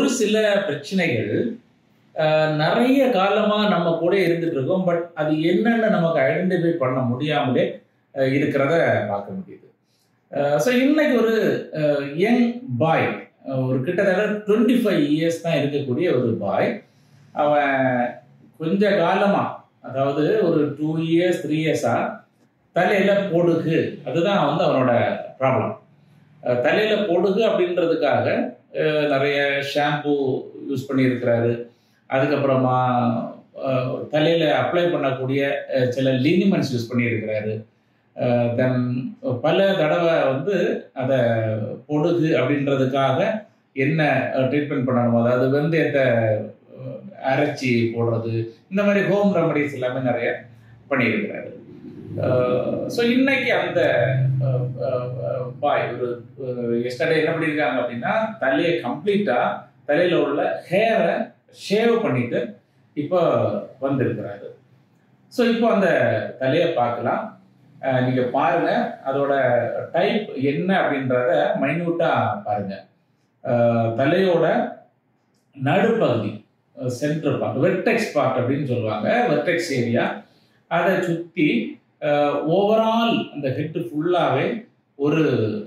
சில பிரச்சனைகள் அஹ், நிறைய காலமா நம்ம கூட இருந்துட்டு இருக்கோம் பட் அது என்னன்னு நமக்கு ஐடென்டிஃபை பண்ண முடியாமலே அஹ், இருக்கிறத பார்க்க முடியுது ஸோ இன்னைக்கு ஒரு யங் பாய் ஒரு கிட்டத்தட்ட டுவெண்ட்டி ஃபைவ் இயர்ஸ் தான் இருக்கக்கூடிய ஒரு பாய் அவன் கொஞ்ச காலமா அதாவது ஒரு டூ இயர்ஸ் த்ரீ இயர்ஸா தலையில பொடுகு அதுதான் வந்து அவனோட ப்ராப்ளம் தலையில பொடுகு அப்படின்றதுக்காக அஹ், நிறைய ஷாம்பு யூஸ் பண்ணியிருக்கிறாரு அதுக்கப்புறமா அஹ், தலையில அப்ளை பண்ணக்கூடிய அஹ், சில லினிமெண்ட்ஸ் யூஸ் பண்ணியிருக்கிறாரு தென் பல தடவை வந்து அதை பொடுகு அப்படின்றதுக்காக என்ன ட்ரீட்மெண்ட் பண்ணணும் அதாவது வெந்தயத்தை அஹ், அரைச்சி போடுறது இந்த மாதிரி ஹோம் ரெமடிஸ் எல்லாமே நிறைய பண்ணியிருக்கிறாரு ஸோ இன்னைக்கு அந்த பாய் ஒரு எஸ்டர்டே என்ன பண்ணியிருக்காங்க அப்படின்னா தலையை கம்ப்ளீட்டா தலையில உள்ள ஹேரை ஷேவ் பண்ணிட்டு இப்போ வந்திருக்கிறாரு ஸோ இப்போ அந்த தலையை பார்க்கலாம் அஹ், நீங்க பாருங்க அதோட டைப் என்ன அப்படின்றத மைன்யூட்டா பாருங்க அஹ், தலையோட நடுப்பகுதி சென்டர் பார்ட் வெர்டெக்ஸ் பார்ட் அப்படின்னு சொல்லுவாங்க வெர்டெக்ஸ் ஏரியா அதை சுற்றி ஓவரால் அந்த ஹெட்டு ஃபுல்லாகவே ஒரு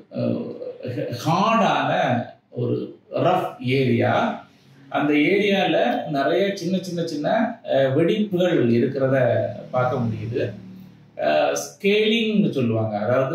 ஹார்டான ஒரு ரஃப் ஏரியா அந்த ஏரியாவில் நிறைய சின்ன சின்ன சின்ன அஹ், வெடிப்புகள் இருக்கிறத பார்க்க முடியுது ஸ்கேலிங்னு சொல்லுவாங்க அதாவது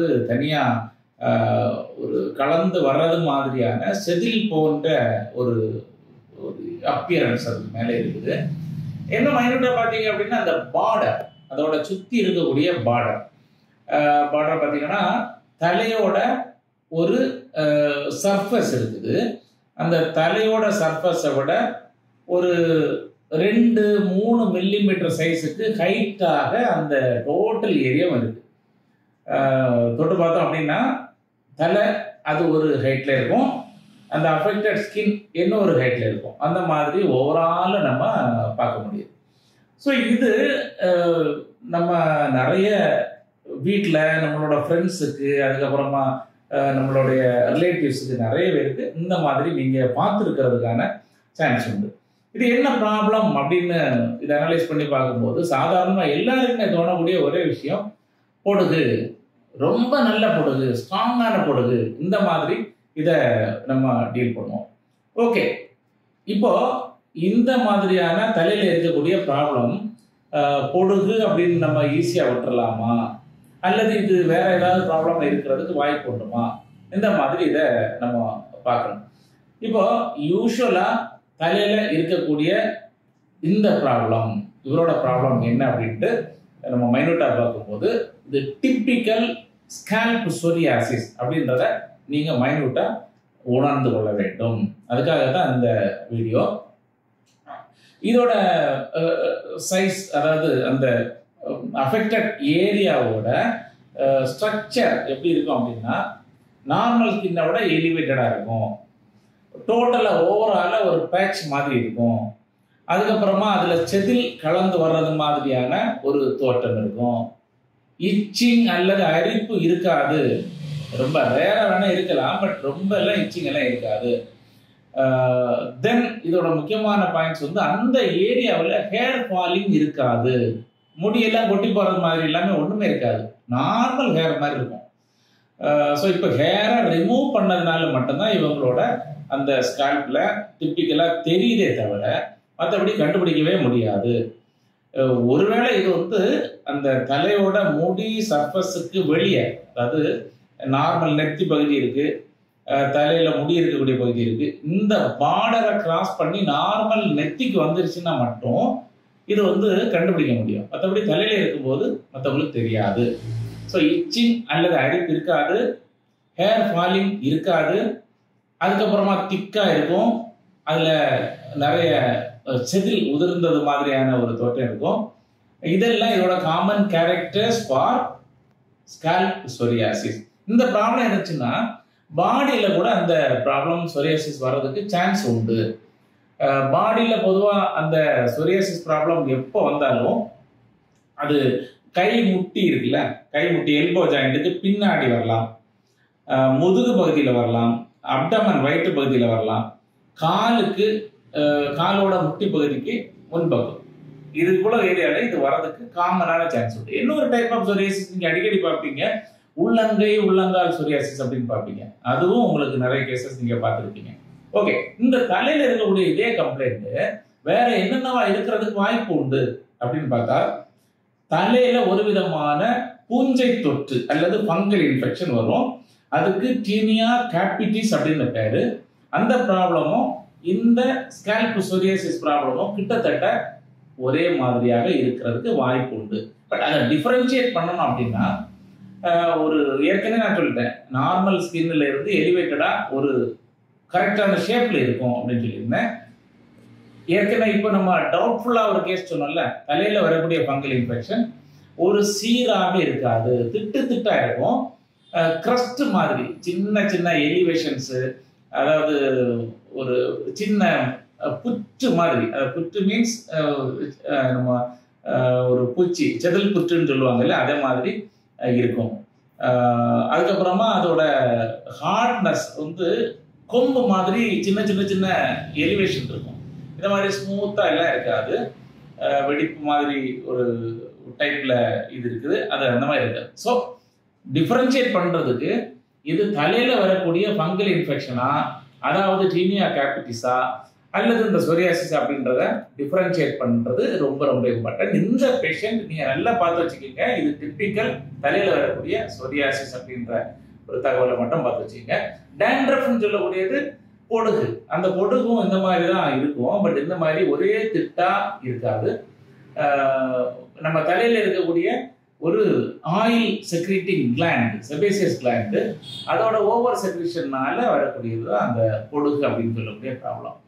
தனியாக ஒரு கலந்து வர்றது மாதிரியான செதில் போன்ற ஒரு ஒரு அப்பியரன்ஸ் அது மேலே இருக்குது என்ன மைனூட்டாக பார்த்தீங்க அப்படின்னா அந்த பார்டர் அதோட சுற்றி இருக்கக்கூடிய பார்டர் பார்டர் பார்த்தீங்கன்னா தலையோட ஒரு சர்ஃபஸ் இருக்குது அந்த தலையோட சர்ஃபஸை விட ஒரு ரெண்டு மூணு மில்லிமீட்டர் சைஸுக்கு ஹைட்டாக அந்த டோட்டல் ஏரியா இருக்கு அஹ், தொட்டு பார்த்தோம் அப்படின்னா தலை அது ஒரு ஹைட்ல இருக்கும் அந்த அஃபெக்டட் ஸ்கின் இன்னும் ஒரு ஹைட்ல இருக்கும் அந்த மாதிரி ஓவரால் நம்ம பார்க்க முடியுது ஸோ இது அஹ், நம்ம நிறைய வீட்டில் நம்மளோட ஃப்ரெண்ட்ஸுக்கு அதுக்கப்புறமா அஹ், நம்மளுடைய ரிலேட்டிவ்ஸுக்கு நிறைய பேருக்கு இந்த மாதிரி நீங்கள் பார்த்துருக்கிறதுக்கான சான்ஸ் உண்டு இது என்ன ப்ராப்ளம் அப்படின்னு இதை அனலைஸ் பண்ணி பார்க்கும்போது சாதாரணமாக எல்லாருக்குமே தோணக்கூடிய ஒரே விஷயம் பொடுகு ரொம்ப நல்ல பொடுகு ஸ்ட்ராங்கான பொடுகு இந்த மாதிரி இதை நம்ம டீல் பண்ணுவோம் ஓகே இப்போ இந்த மாதிரியான தலையில இருக்கக்கூடிய ப்ராப்ளம் பொடுகு அப்படின்னு நம்ம ஈஸியாக விட்டுறலாமா அல்லது இது வேற ஏதாவது ப்ராப்ளம் இருக்கிறதுக்கு வாய்ப்பு உண்டுமா இந்த மாதிரி இதை நம்ம பார்க்கணும் இப்போ யூஸ்வலா தலையில இருக்கக்கூடிய இந்த ப்ராப்ளம் இவரோட ப்ராப்ளம் என்ன அப்படின்ட்டு நம்ம மைனூட்டா பார்க்கும்போது இது டிப்பிக்கல் ஸ்கேல்ப் சொரியாசிஸ் அப்படின்றத நீங்க மைனூட்டா உணர்ந்து கொள்ள வேண்டும் அதுக்காக தான் இந்த வீடியோ இதோட சைஸ் அதாவது அந்த அஃபெக்டட் ஏரியாவோட ஸ்ட்ரக்சர் எப்படி இருக்கும் அப்படின்னா நார்மல் ஸ்கின்னை விட எலிவேட்டடாக இருக்கும் டோட்டலாக ஓவராலாக ஒரு பேட்ச் மாதிரி இருக்கும் அதுக்கப்புறமா அதில் செதில் கலந்து வர்றது மாதிரியான ஒரு தோட்டம் இருக்கும் இச்சிங் அல்லது அரிப்பு இருக்காது ரொம்ப ரேராக வேணால் இருக்கலாம் பட் ரொம்ப எல்லாம் இச்சிங் எல்லாம் இருக்காது தென் இதோட முக்கியமான பாயிண்ட்ஸ் வந்து அந்த ஏரியாவில் ஹேர் ஃபாலிங் இருக்காது முடியெல்லாம் கொட்டி போகிறது மாதிரி எல்லாமே ஒன்றுமே இருக்காது நார்மல் ஹேர் மாதிரி இருக்கும் ஸோ இப்போ ஹேரை ரிமூவ் பண்ணதுனால மட்டும்தான் இவங்களோட அந்த ஸ்கால்பில் டிப்பிக்கலாக தெரியுதே தவிர மற்றபடி கண்டுபிடிக்கவே முடியாது அஹ் ஒருவேளை இது வந்து அந்த தலையோட முடி சர்ஃபஸுக்கு வெளியே அதாவது நார்மல் நெத்தி பகுதி இருக்கு அஹ் தலையில முடி இருக்கக்கூடிய பகுதி இருக்கு இந்த பார்டரை கிராஸ் பண்ணி நார்மல் நெத்திக்கு வந்துருச்சுன்னா மட்டும் இது வந்து கண்டுபிடிக்க முடியும் மற்றபடி தலையில இருக்கும்போது மற்றவங்களுக்கு தெரியாது ஸோ இச்சிங் அல்லது அரிப்பு இருக்காது ஹேர் ஃபாலிங் இருக்காது அதுக்கப்புறமா திக்கா இருக்கும் அதுல நிறைய அஹ், செதில் உதிர்ந்தது மாதிரியான ஒரு தோற்றம் இருக்கும் இதெல்லாம் இதோட common characters for scalp psoriasis இந்த ப்ராப்ளம் இருந்துச்சுன்னா பாடியில கூட அந்த ப்ராப்ளம் சொரியாசிஸ் வர்றதுக்கு சான்ஸ் உண்டு பாடியில பொதுவா அந்த சொரியாசிஸ் ப்ராப்ளம் எப்போ வந்தாலும் அது கை முட்டி இருக்குல்ல கை முட்டி எல்போ ஜாயிண்ட்டுக்கு பின்னாடி வரலாம் அஹ் முதுகு பகுதியில் வரலாம் அப்டமன் வயிற்று பகுதியில் வரலாம் காலுக்கு அஹ், காலோட முட்டி பகுதிக்கு முன்பக்கம் இதுக்குள்ள ஏரியால இது வரதுக்கு காமனான சான்ஸ் உண்டு இன்னொரு டைப் ஆஃப் சொரியாசிஸ் நீங்க அடிக்கடி பார்ப்பீங்க உள்ளங்கை உள்ளங்கால் சொரியாசிஸ் அப்படின்னு பார்ப்பீங்க அதுவும் உங்களுக்கு நிறைய கேசஸ் நீங்க பார்த்துருப்பீங்க ஓகே இந்த தலையில இருக்கக்கூடிய இதே கம்ப்ளைண்ட் வேற என்னென்னவா இருக்கிறதுக்கு வாய்ப்பு உண்டு அப்படின்னு பார்த்தா தலையில ஒரு விதமான பூஞ்சை தொற்று அல்லது ஃபங்கல் இன்ஃபெக்ஷன் வரும் அதுக்கு டீனியா கேபிட்டிஸ் அப்படின்னு பேரு அந்த ப்ராப்ளமும் இந்த ஸ்கேல்ப் சொரியாசிஸ் ப்ராப்ளமும் கிட்டத்தட்ட ஒரே மாதிரியாக இருக்கிறதுக்கு வாய்ப்பு உண்டு பட் அதை டிஃபரன்ஷியேட் பண்ணணும் அப்படின்னா ஆஹ், ஒரு ஏற்கனவே நான் சொல்லிட்டேன் நார்மல் ஸ்கின்ல இருந்து எலிவேட்டடா ஒரு கரெக்டான ஷேப்ல இருக்கும் அப்படின்னு சொல்லியிருந்தேன் ஏற்கனவே இப்போ நம்ம டவுட்ஃபுல்லா ஒரு கேஸ் சொன்னோம்ல தலையில வரக்கூடிய ஃபங்கல் இன்ஃபெக்ஷன் ஒரு சீராக இருக்காது திட்டு திட்டா இருக்கும் கிரஸ்ட் மாதிரி சின்ன சின்ன எலிவேஷன்ஸு அதாவது ஒரு சின்ன அஹ், புற்று மாதிரி அஹ், புற்று மீன்ஸ் நம்ம அஹ், ஒரு பூச்சி செதில் புற்றுன்னு சொல்லுவாங்கல்ல அதே மாதிரி அஹ், இருக்கும் அஹ், அதுக்கப்புறமா அதோட ஹார்ட்னஸ் வந்து கொம்பு மாதிரி சின்ன சின்ன சின்ன எலிவேஷன் இருக்கும் இந்த மாதிரி ஸ்மூத்தா எல்லாம் இருக்காது அஹ், வெடிப்பு மாதிரி ஒரு டைப்ல இது இருக்குது அது அந்த மாதிரி இருக்காது ஸோ டிஃபரன்ஷியேட் பண்றதுக்கு இது தலையில வரக்கூடிய ஃபங்கல் இன்ஃபெக்ஷனா அதாவது டீனியா கேபிட்டிஸா அல்லது இந்த சொரியாசிஸ் அப்படின்றத டிஃபரன்ஷியேட் பண்றது ரொம்ப ரொம்ப இம்பார்ட்டன்ட் இந்த பேஷண்ட் நீங்க நல்லா பார்த்து வச்சுக்கோங்க இது டிப்பிக்கல் தலையில வரக்கூடிய சொரியாசிஸ் அப்படின்ற ஒரு தகவலை மட்டும் பார்த்து வச்சுக்கோங்க டேண்ட்ரஃப்னு சொல்லக்கூடியது பொடுகு அந்த பொடுகும் இந்த மாதிரி தான் இருக்கும் பட் இந்த மாதிரி ஒரே திட்டா இருக்காது ஆஹ் நம்ம தலையில இருக்கக்கூடிய ஒரு oil secreting gland sebaceous gland அதோட ஓவர் செக்ரீஷன்னால வரக்கூடியது தான் அந்த பொடுகு அப்படின்னு சொல்லக்கூடிய ப்ராப்ளம்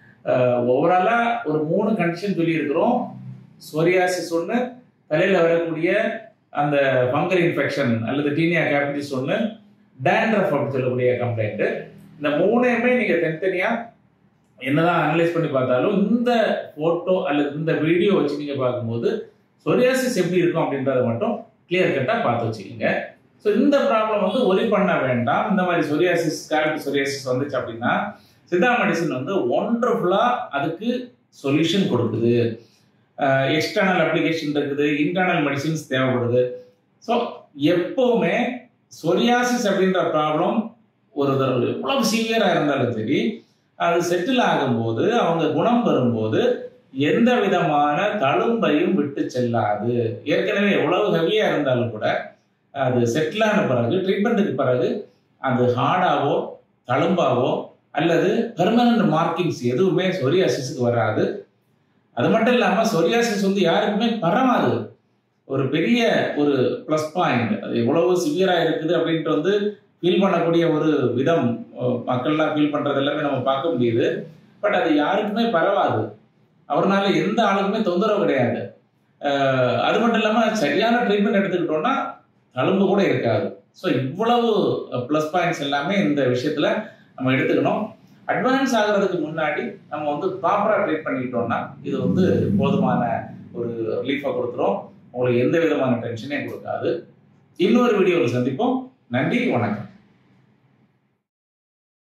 ஓவராலா ஒரு மூணு கண்டிஷன் சொல்லியிருக்கிறோம் சோரியாசிஸ் ஒன்று தலையில வரக்கூடிய அந்த ஃபங்கல் இன்ஃபெக்ஷன் அல்லது டீனியா கேபிட்டிஸ் ஒன்று டேண்ட்ரஃப் அப்படின்னு சொல்லக்கூடிய கம்ப்ளைண்ட் இந்த மூணையுமே நீங்க தனித்தனியா என்னதான் அனலைஸ் பண்ணி பார்த்தாலும் இந்த போட்டோ அல்லது இந்த வீடியோ வச்சு நீங்க பார்க்கும்போது சொரியாசிஸ் எப்படி இருக்கும் அப்படின்றத மட்டும் கிளியர் கட்டா பார்த்து வச்சுக்கோங்க ஸோ இந்த ப்ராப்ளம் வந்து ஒரி பண்ண வேண்டாம் இந்த மாதிரி சொரியாசிஸ் ஸ்கேல்ப் சொரியாசிஸ் வந்துச்சு அப்படின்னா சித்தா மெடிசன் வந்து ஒண்டர்ஃபுல்லா அதுக்கு சொல்யூஷன் கொடுக்குது எக்ஸ்டர்னல் அப்ளிகேஷன் இருக்குது இன்டர்னல் மெடிசின்ஸ் தேவைப்படுது ஸோ எப்பவுமே சொரியாசிஸ் அப்படின்ற ப்ராப்ளம் ஒரு தடவை எவ்வளவு சிவியரா இருந்தாலும் சரி அது செட்டில் ஆகும்போது அவங்க குணம் வரும்போது எந்த விதமான தழும்பையும் விட்டு செல்லாது ஏற்கனவே எவ்வளவு ஹெவியா இருந்தாலும் கூட அது செட்டில் ஆன பிறகு ட்ரீட்மெண்ட்டுக்கு பிறகு அது ஹார்டாவோ தழும்பாவோ அல்லது பெர்மனன்ட் மார்க்கிங்ஸ் எதுவுமே சொரியாசிஸுக்கு வராது அது மட்டும் இல்லாமல் சொரியாசிஸ் வந்து யாருக்குமே பரவாது ஒரு பெரிய ஒரு ப்ளஸ் பாயிண்ட் அது எவ்வளவு சிவியரா இருக்குது அப்படின்ட்டு வந்து ஃபீல் பண்ணக்கூடிய ஒரு விதம் அஹ், மக்கள்லாம் ஃபீல் பண்றது எல்லாமே நம்ம பார்க்க முடியுது பட் அது யாருக்குமே பரவாது அவர்னால எந்த ஆளுக்குமே தொந்தரவு கிடையாது அஹ், அது மட்டும் இல்லாமல் சரியான ட்ரீட்மெண்ட் எடுத்துக்கிட்டோம்னா தழும்பு கூட இருக்காது ஸோ இவ்வளவு ப்ளஸ் பாயிண்ட்ஸ் எல்லாமே இந்த விஷயத்துல நம்ம எடுத்துக்கணும் அட்வான்ஸ் ஆகிறதுக்கு முன்னாடி நம்ம வந்து ப்ராப்பராக ட்ரீட் பண்ணிக்கிட்டோம்னா இது வந்து போதுமான ஒரு ரிலீஃபை கொடுத்துரும் உங்களுக்கு எந்த விதமான டென்ஷனையும் கொடுக்காது இன்னொரு வீடியோவில் சந்திப்போம் நன்றி வணக்கம்